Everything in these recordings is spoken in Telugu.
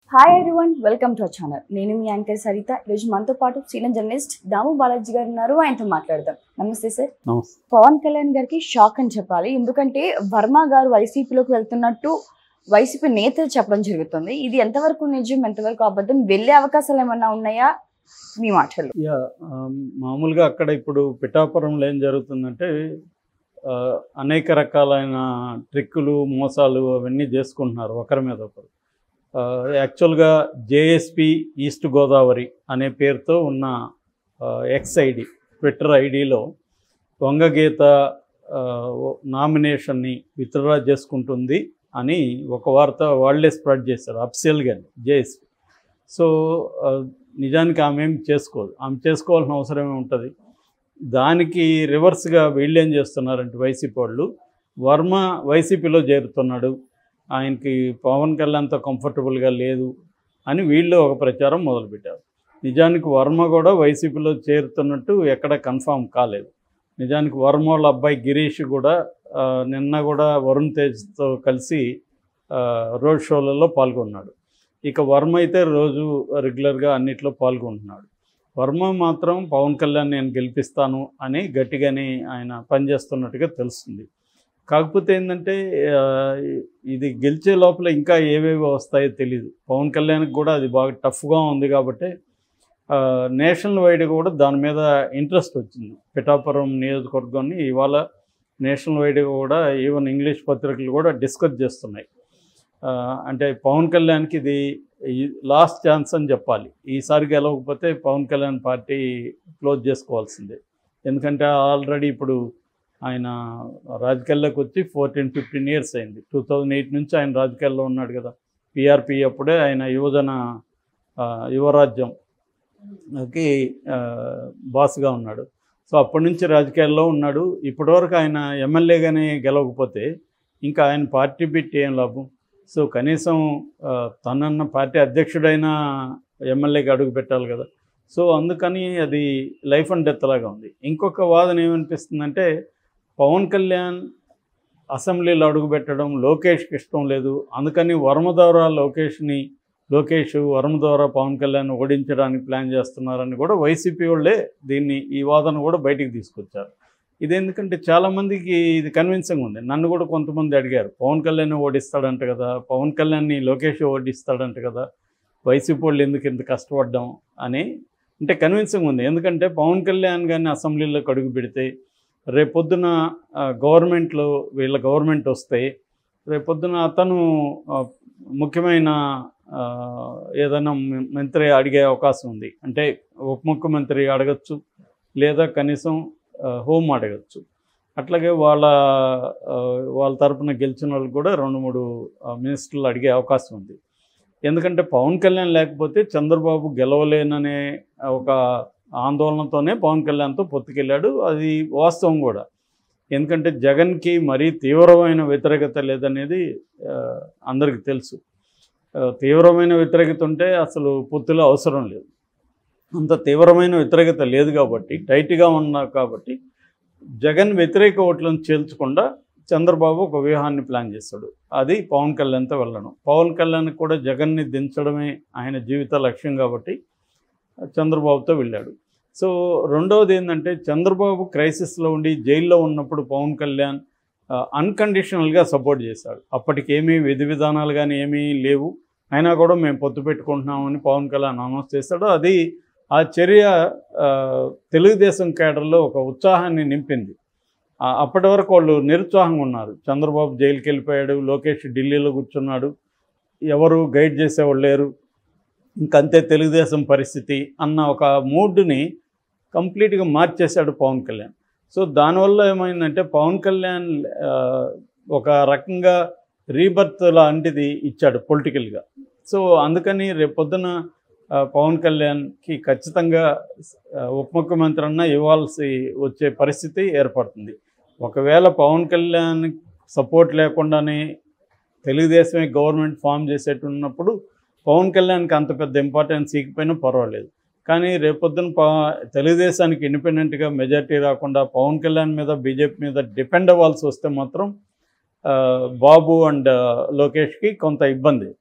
hi everyone welcome to our channel నేను మీ యాంకర్ సరిత ఈరోజు మనతో పాటు సీనియర్ జర్నలిస్ట్ దాము బాలాజీ గారు ఉన్నారు ఆయనతో మాట్లాడదాం నమస్తే సార్ నమస్తే పవన్ కళ్యాణ్ గారికి షాక్ అని చెప్పాలి ఎందుకంటే వర్మ గారు వైసీపీలోకి వెళ్తున్నట్టు వైసీపీ నేతలు చెప్పడం జరుగుతుంది ఇది ఎంతవరకు నిజం ఎంతవరకు అబద్ధం వెళ్ళే అవకాశాలు ఏమన్నా ఉన్నాయా మీ మాటలు యా ఆ, మామూలుగా అక్కడ ఇప్పుడు పిఠాపురంలో ఏం జరుగుతుందంటే ఆ, అనేక రకాలైన ట్రిక్కులు మోసాలు అవన్నీ చేసుకుంటున్నారు ఒకరి మీద ఒకరు ఆ, యాక్చువల్గా జేఎస్పి ఈస్ట్ గోదావరి అనే పేరుతో ఉన్న ఆ, ఎక్స్ ఐడి ట్విట్టర్ ఐడిలో వంగగీత ఆ, ఓ- నామినేషన్ని విత్డ్రా చేసుకుంటుంది అని ఒక వార్త వాళ్ళే స్ప్రెడ్ చేశారు అఫిషియల్గా జేఎస్పి సో ఆ, నిజానికి ఆమె ఏం చేసుకోదు ఆమె చేసుకోవాల్సిన అవసరం ఉంటుంది దానికి రివర్స్గా వీళ్ళు ఏం చేస్తున్నారంటే వైసీపీ వాళ్ళు వర్మ వైసీపీలో చేరుతున్నాడు ఆయనకి పవన్ కళ్యాణ్తో కంఫర్టబుల్గా లేదు అని వీళ్ళు ఒక ప్రచారం మొదలుపెట్టారు నిజానికి వర్మ కూడా వైసీపీలో చేరుతున్నట్టు ఎక్కడ కన్ఫామ్ కాలేదు నిజానికి వర్మ వాళ్ళ అబ్బాయి గిరీష్ కూడా ఆ, నిన్న కూడా వరుణ్ తేజ్తో కలిసి ఆ, రోడ్ షోలలో పాల్గొన్నాడు ఇక వర్మ అయితే రోజు రెగ్యులర్గా అన్నిట్లో పాల్గొంటున్నాడు వర్మ మాత్రం పవన్ కళ్యాణ్ నేను గెలిపిస్తాను అని గట్టిగానే ఆయన పనిచేస్తున్నట్టుగా తెలుస్తుంది కాకపోతే ఏంటంటే ఆ, ఇది గెలిచే లోపల ఇంకా ఏవేవి వస్తాయో తెలియదు పవన్ కళ్యాణ్కి కూడా అది బాగా టఫ్గా ఉంది కాబట్టి ఆ, నేషనల్ వైడ్గా కూడా దాని మీద ఇంట్రెస్ట్ వచ్చింది పిఠాపురం నియోజకవర్గాన్ని ఇవాళ నేషనల్ వైడ్గా కూడా ఈవెన్ ఇంగ్లీష్ పత్రికలు కూడా డిస్కస్ చేస్తున్నాయి ఆ, అంటే పవన్ కళ్యాణ్కి ఇది లాస్ట్ ఛాన్స్ అని చెప్పాలి ఈసారి గెలవకపోతే పవన్ కళ్యాణ్ పార్టీ క్లోజ్ చేసుకోవాల్సిందే ఎందుకంటే ఆల్రెడీ ఇప్పుడు ఆయన రాజకీయాల్లోకి వచ్చి ఫోర్టీన్ ఫిఫ్టీన్ ఇయర్స్ అయింది టూ థౌజండ్ ఎయిట్ నుంచి ఆయన రాజకీయాల్లో ఉన్నాడు కదా పిఆర్పి అప్పుడే ఆయన యువజన ఆ, యువరాజ్యం కి ఆ, బాస్గా ఉన్నాడు సో అప్పటి నుంచి రాజకీయాల్లో ఉన్నాడు ఇప్పటివరకు ఆయన ఎమ్మెల్యేగానే గెలవకపోతే ఇంకా ఆయన పార్టీ పెట్టి ఏం లాభం సో కనీసం ఆ, తనన్న పార్టీ అధ్యక్షుడైన ఎమ్మెల్యేకి అడుగు పెట్టాలి కదా సో అందుకని అది లైఫ్ అండ్ డెత్ లాగా ఉంది ఇంకొక వాదన ఏమనిపిస్తుందంటే పవన్ కళ్యాణ్ అసెంబ్లీలో అడుగు పెట్టడం లోకేష్కి ఇష్టం లేదు అందుకని వర్మ ద్వారా లోకేష్ని లోకేష్ వర్మ ద్వారా పవన్ కళ్యాణ్ ఓడించడానికి ప్లాన్ చేస్తున్నారని కూడా వైసీపీ వాళ్ళే దీన్ని ఈ వాదన కూడా బయటికి తీసుకొచ్చారు ఇది ఎందుకంటే చాలామందికి ఇది కన్విన్సింగ్ ఉంది నన్ను కూడా కొంతమంది అడిగారు పవన్ కళ్యాణ్ ఓడిస్తాడంట కదా పవన్ కళ్యాణ్ని లోకేష్ ఓడిస్తాడంట కదా వైసీపీ వాళ్ళు ఎందుకు ఇంత కష్టపడ్డాం అని అంటే కన్విన్సింగ్ ఉంది ఎందుకంటే పవన్ కళ్యాణ్ కానీ అసెంబ్లీలోకి అడుగు పెడితే రేపొద్దున ఆ, గవర్నమెంట్లో వీళ్ళ గవర్నమెంట్ వస్తే రేపొద్దున అతను ఆ, ముఖ్యమైన ఆ, ఏదైనా మ- మంత్రి అడిగే అవకాశం ఉంది అంటే ఉప ముఖ్యమంత్రి అడగచ్చు లేదా కనీసం ఆ, హోం అడగచ్చు అట్లాగే వాళ్ళ ఆ, వాళ్ళ తరపున గెలిచిన వాళ్ళు కూడా రెండు మూడు ఆ, మినిస్టర్లు అడిగే అవకాశం ఉంది ఎందుకంటే పవన్ కళ్యాణ్ లేకపోతే చంద్రబాబు గెలవలేననే ఒక ఆందోళనతోనే పవన్ కళ్యాణ్తో పొత్తుకెళ్ళాడు అది వాస్తవం కూడా ఎందుకంటే జగన్కి మరీ తీవ్రమైన వ్యతిరేకత లేదనేది ఆ, అందరికీ తెలుసు ఆ, తీవ్రమైన వ్యతిరేకత ఉంటే అసలు పొత్తులో అవసరం లేదు అంత తీవ్రమైన వ్యతిరేకత లేదు కాబట్టి టైట్గా ఉన్నా కాబట్టి జగన్ వ్యతిరేక ఓట్లను చేల్చకుండా చంద్రబాబు ఒక వ్యూహాన్ని ప్లాన్ చేస్తాడు అది పవన్ కళ్యాణ్తో వెళ్ళడం పవన్ కళ్యాణ్ కూడా జగన్ని దించడమే ఆయన జీవిత లక్ష్యం కాబట్టి చంద్రబాబుతో వెళ్ళాడు సో రెండవది ఏంటంటే చంద్రబాబు క్రైసిస్లో ఉండి జైల్లో ఉన్నప్పుడు పవన్ కళ్యాణ్ అన్కండిషనల్గా సపోర్ట్ చేశాడు అప్పటికి ఏమీ విధి విధానాలు కానీ ఏమీ లేవు అయినా కూడా మేము పొత్తు పెట్టుకుంటున్నామని పవన్ కళ్యాణ్ అనౌన్స్ చేశాడు అది ఆ చర్య ఆ, తెలుగుదేశం కేడర్లో ఒక ఉత్సాహాన్ని నింపింది ఆ, అప్పటి వరకు వాళ్ళు నిరుత్సాహంగా ఉన్నారు చంద్రబాబు జైలుకి వెళ్ళిపోయాడు లోకేష్ ఢిల్లీలో కూర్చున్నాడు ఎవరు గైడ్ చేసేవాళ్ళు లేరు ఇంకంతే తెలుగుదేశం పరిస్థితి అన్న ఒక మూడ్ని కంప్లీట్గా మార్చేశాడు పవన్ కళ్యాణ్ సో దానివల్ల ఏమైందంటే పవన్ కళ్యాణ్ ఆ, ఒక రకంగా రీబర్త్ లాంటిది ఇచ్చాడు పొలిటికల్గా సో అందుకని రేపొద్దున ఆ, పవన్ కళ్యాణ్కి ఖచ్చితంగా ఆ, ఉప ముఖ్యమంత్రి అన్న ఇవ్వాల్సి వచ్చే పరిస్థితి ఏర్పడుతుంది ఒకవేళ పవన్ కళ్యాణ్ సపోర్ట్ లేకుండానే తెలుగుదేశమే గవర్నమెంట్ ఫామ్ చేసేటున్నప్పుడు పవన్ కళ్యాణ్కి అంత పెద్ద ఇంపార్టెన్స్ ఇకపోయినా పర్వాలేదు కానీ రేపొద్దున ప తెలుగుదేశానికి ఇండిపెండెంట్గా మెజార్టీ రాకుండా పవన్ కళ్యాణ్ మీద బీజేపీ మీద డిపెండ్ అవ్వాల్సి వస్తే మాత్రం ఆ, బాబు అండ్ లోకేష్కి కొంత ఇబ్బంది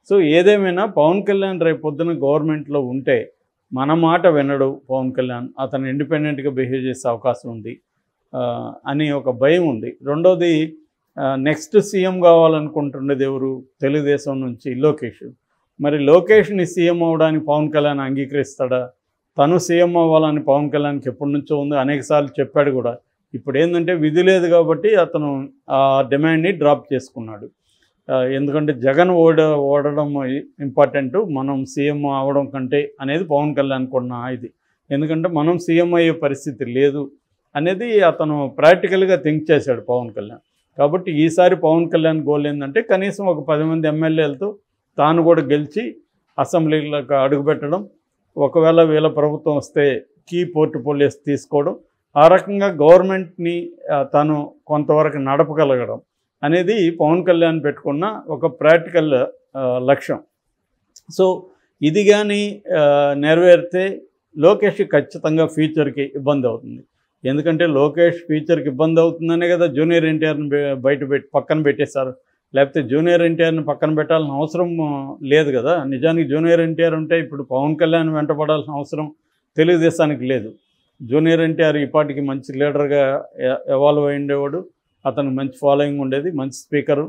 సో ఏదేమైనా పవన్ కళ్యాణ్ రేపు పొద్దున గవర్నమెంట్లో ఉంటే మన మాట వినడు పవన్ కళ్యాణ్ అతను ఇండిపెండెంట్గా బిహేవ్ చేసే అవకాశం ఉంది ఆ, అని ఒక భయం ఉంది రెండోది నెక్స్ట్ సీఎం కావాలనుకుంటున్నది ఎవరు తెలుగుదేశం నుంచి లోకేష్ మరి లోకేష్ని సీఎం అవ్వడానికి పవన్ కళ్యాణ్ అంగీకరిస్తాడా తను సీఎం అవ్వాలని పవన్ కళ్యాణ్కి ఎప్పటి నుంచో ఉంది అనేకసార్లు చెప్పాడు కూడా ఇప్పుడు ఏంటంటే విధి లేదు కాబట్టి అతను ఆ డిమాండ్ని డ్రాప్ చేసుకున్నాడు ఆ, ఎందుకంటే జగన్ ఓడ ఓడడం ఇంపార్టెంట్ మనం సీఎం అవడం కంటే అనేది పవన్ కళ్యాణ్ కొన్న ఇది ఎందుకంటే మనం సీఎం అయ్యే పరిస్థితి లేదు అనేది అతను ప్రాక్టికల్గా థింక్ చేశాడు పవన్ కళ్యాణ్ కాబట్టి ఈసారి పవన్ కళ్యాణ్ గోల్ ఏంటంటే కనీసం ఒక పది మంది ఎమ్మెల్యేలతో తాను కూడా గెలిచి అసెంబ్లీలోకి అడుగుపెట్టడం ఒకవేళ వీళ్ళ ప్రభుత్వం వస్తే కీ పోర్ట్ఫోలియోస్ తీసుకోవడం ఆ రకంగా గవర్నమెంట్ని ఆ, తను కొంతవరకు నడపగలగడం అనేది పవన్ కళ్యాణ్ పెట్టుకున్న ఒక ప్రాక్టికల్ ఆ, లక్ష్యం సో ఇది కానీ నెరవేరితే లోకేష్ ఖచ్చితంగా ఫ్యూచర్కి ఇబ్బంది అవుతుంది ఎందుకంటే లోకేష్ ఫ్యూచర్కి ఇబ్బంది అవుతుందనే కదా జూనియర్ ఎన్టీఆర్ని బె- బయట పెట్టి పక్కన పెట్టేశారు లేకపోతే జూనియర్ ఎన్టీఆర్ని పక్కన పెట్టాల్సిన అవసరం ఆ, లేదు కదా నిజానికి జూనియర్ ఎన్టీఆర్ ఉంటే ఇప్పుడు పవన్ కళ్యాణ్ వెంటపడాల్సిన అవసరం తెలుగుదేశానికి లేదు జూనియర్ ఎన్టీఆర్ ఈపాటికి మంచి లీడర్గా ఎవాల్వ్ అయి ఉండేవాడు అతనికి మంచి ఫాలోయింగ్ ఉండేది మంచి స్పీకరు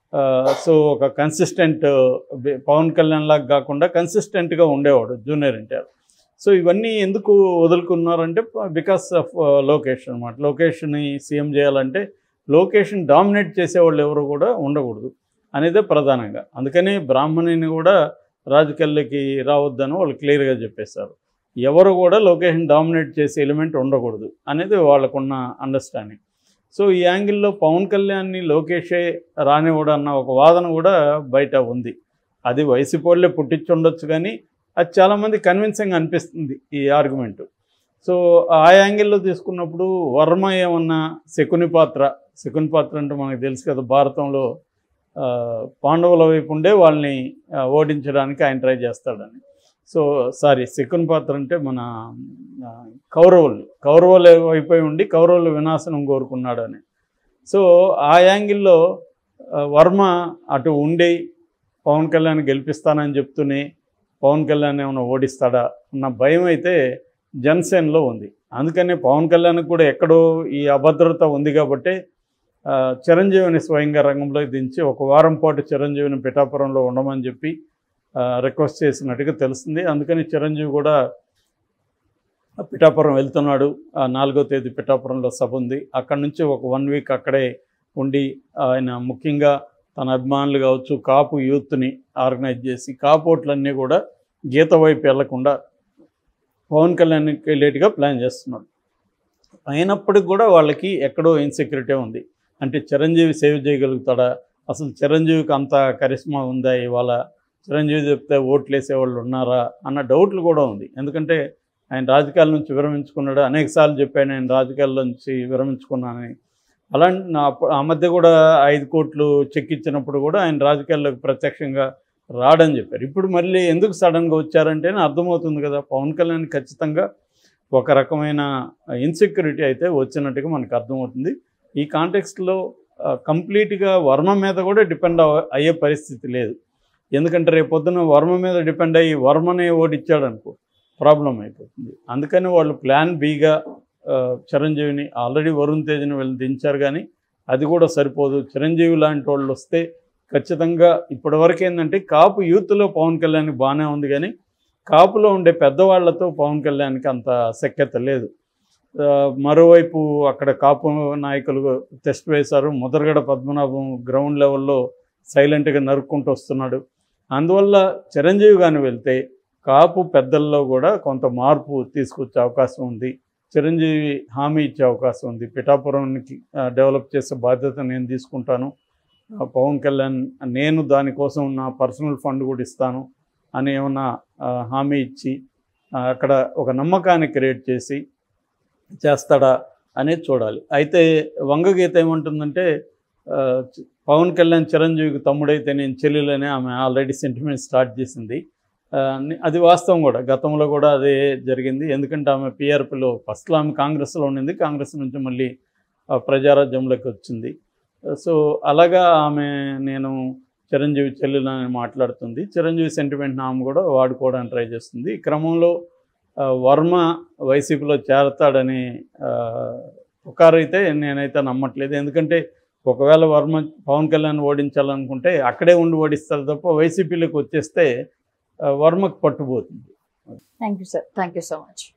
సో ఒక కన్సిస్టెంట్ పవన్ కళ్యాణ్ లాగా కాకుండా కన్సిస్టెంట్గా ఉండేవాడు జూనియర్ ఎన్టీఆర్ సో ఇవన్నీ ఎందుకు వదులుకున్నారంటే బికాస్ ఆఫ్ లోకేష్ అనమాట లోకేష్ని సీఎం చేయాలంటే లోకేష్ని డామినేట్ చేసేవాళ్ళు ఎవరు కూడా ఉండకూడదు అనేదే ప్రధానంగా అందుకని బ్రాహ్మణిని కూడా రాజకీయాల్లోకి రావద్దని వాళ్ళు క్లియర్గా చెప్పేశారు ఎవరు కూడా లొకేషన్ డామినేట్ చేసే ఎలిమెంట్ ఉండకూడదు అనేది వాళ్ళకున్న అండర్స్టాండింగ్ సో ఈ యాంగిల్లో పవన్ కళ్యాణ్ని లోకేషే రానివ్వడు అన్న ఒక వాదన కూడా బయట ఉంది అది వైసీపీ వాళ్ళే పుట్టించుండొచ్చు కానీ అది చాలామంది కన్విన్సింగ్ అనిపిస్తుంది ఈ ఆర్గ్యుమెంట్ సో ఆ యాంగిల్లో తీసుకున్నప్పుడు వర్మ ఏమన్నా శకుని పాత్ర శకుని పాత్ర అంటే మనకు తెలుసు కదా భారతంలో ఆ, పాండవుల వైపు ఉండే వాళ్ళని ఆ, ఓడించడానికి ఆయన ట్రై చేస్తాడని సో సారీ శకుని పాత్ర అంటే మన ఆ, కౌరవులు కౌరవులు అయిపోయి ఉండి కౌరవుల వినాశనం కోరుకున్నాడని సో ఆ యాంగిల్లో ఆ, వర్మ అటు ఉండి పవన్ కళ్యాణ్ గెలిపిస్తానని చెప్తూనే పవన్ కళ్యాణ్ ఏమైనా ఓడిస్తాడా అన్న భయం అయితే జనసేనలో ఉంది అందుకని పవన్ కళ్యాణ్కి కూడా ఎక్కడో ఈ అభద్రత ఉంది కాబట్టి ఆ, చిరంజీవిని స్వయంగా రంగంలోకి దించి ఒక వారం పాటు చిరంజీవిని పిఠాపురంలో ఉండమని చెప్పి ఆ, రిక్వెస్ట్ చేసినట్టుగా తెలుస్తుంది అందుకని చిరంజీవి కూడా పిఠాపురం వెళ్తున్నాడు ఆ, నాలుగో తేదీ పిఠాపురంలో సభ ఉంది అక్కడ నుంచి ఒక వన్ వీక్ అక్కడే ఉండి ఆయన ముఖ్యంగా తన అభిమానులు కావచ్చు కాపు యూత్ని ఆర్గనైజ్ చేసి కాపు ఓట్లన్నీ కూడా గీత వైపు వెళ్లకుండా పవన్ కళ్యాణ్కి వెళ్ళేట్టుగా ప్లాన్ చేస్తున్నాడు అయినప్పటికి కూడా వాళ్ళకి ఎక్కడో ఇన్సెక్యూరిటీ ఉంది అంటే చిరంజీవి సేవ్ చేయగలుగుతాడా అసలు చిరంజీవికి అంత కరిష్మా ఉందా ఇవాళ చిరంజీవి చెప్తే ఓట్లు వేసేవాళ్ళు ఉన్నారా అన్న డౌట్లు కూడా ఉంది ఎందుకంటే ఆయన రాజకీయాల నుంచి విరమించుకున్నాడు అనేకసార్లు చెప్పాను నేను రాజకీయాల నుంచి విరమించుకున్నానని అలాంటి నా అప్పు- ఆ మధ్య కూడా ఐదు కోట్లు చెక్ ఇచ్చినప్పుడు కూడా ఆయన రాజకీయాల్లోకి ప్రత్యక్షంగా రాడని చెప్పారు ఇప్పుడు మళ్ళీ ఎందుకు సడన్గా వచ్చారంటే అర్థమవుతుంది కదా పవన్ కళ్యాణ్ ఖచ్చితంగా ఒక రకమైన ఇన్సెక్యూరిటీ అయితే వచ్చినట్టుగా మనకు అర్థమవుతుంది ఈ కాంటెక్స్ట్లో కంప్లీట్గా వర్మ మీద కూడా డిపెండ్ అయ్యే పరిస్థితి లేదు ఎందుకంటే రేపు పొద్దున వర్మ మీద డిపెండ్ అయ్యి వర్మనే ఓడిచ్చాడు అనుకో ప్రాబ్లం అయిపోతుంది అందుకని వాళ్ళు ప్లాన్ బీగా ఆ, చిరంజీవిని ఆల్రెడీ వరుణ్ తేజ్ని వీళ్ళు దించారు కానీ అది కూడా సరిపోదు చిరంజీవి లాంటి వాళ్ళు వస్తే ఖచ్చితంగా ఇప్పటివరకు ఏంటంటే కాపు యూత్లో పవన్ కళ్యాణ్ బాగానే ఉంది కానీ కాపులో ఉండే పెద్దవాళ్లతో పవన్ కళ్యాణ్కి అంత శక్యత లేదు ఆ, మరోవైపు అక్కడ కాపు నాయకులు టెస్ట్ వేశారు ముదరగడ పద్మనాభం గ్రౌండ్ లెవెల్లో సైలెంట్గా నరుక్కుంటూ వస్తున్నాడు అందువల్ల చిరంజీవి కానీ వెళ్తే కాపు పెద్దల్లో కూడా కొంత మార్పు తీసుకొచ్చే అవకాశం ఉంది చిరంజీవి హామీ ఇచ్చే అవకాశం ఉంది పిఠాపురానికి ఆ, డెవలప్ చేసే బాధ్యత నేను తీసుకుంటాను ఆ, పవన్ కళ్యాణ్ నేను దానికోసం నా పర్సనల్ ఫండ్ కూడా ఇస్తాను అని ఏమన్నా ఆ, హామీ ఇచ్చి ఆ, అక్కడ ఒక నమ్మకాన్ని క్రియేట్ చేసి చేస్తాడా అనేది చూడాలి అయితే వంగగీత ఏమంటుందంటే ఆ, చ- పవన్ కళ్యాణ్ చిరంజీవికి తమ్ముడైతే నేను చెల్లెలని ఆమె ఆల్రెడీ సెంటిమెంట్ స్టార్ట్ చేసింది ఆ, ని- అది వాస్తవం కూడా గతంలో కూడా అదే జరిగింది ఎందుకంటే ఆమె పిఆర్పిలో ఫస్ట్లో ఆమె కాంగ్రెస్లో ఉండింది కాంగ్రెస్ నుంచి మళ్ళీ ఆ, ప్రజారాజ్యంలోకి వచ్చింది సో అలాగా ఆమె నేను చిరంజీవి చెల్లెలని మాట్లాడుతుంది చిరంజీవి సెంటిమెంట్ ఆమె కూడా వాడుకోవడానికి ట్రై చేస్తుంది ఈ క్రమంలో ఆ, వర్మ వైసీపీలో చేరతాడని ఆ, పుకారైతే నేనైతే నమ్మట్లేదు ఎందుకంటే ఒకవేళ వర్మ పవన్ కళ్యాణ్ ఓడించాలనుకుంటే అక్కడే ఉండి ఓడిస్తారు తప్ప వైసీపీలోకి వచ్చేస్తే ఆ, వర్మకు పట్టుపోతుంది thank you sir thank you so much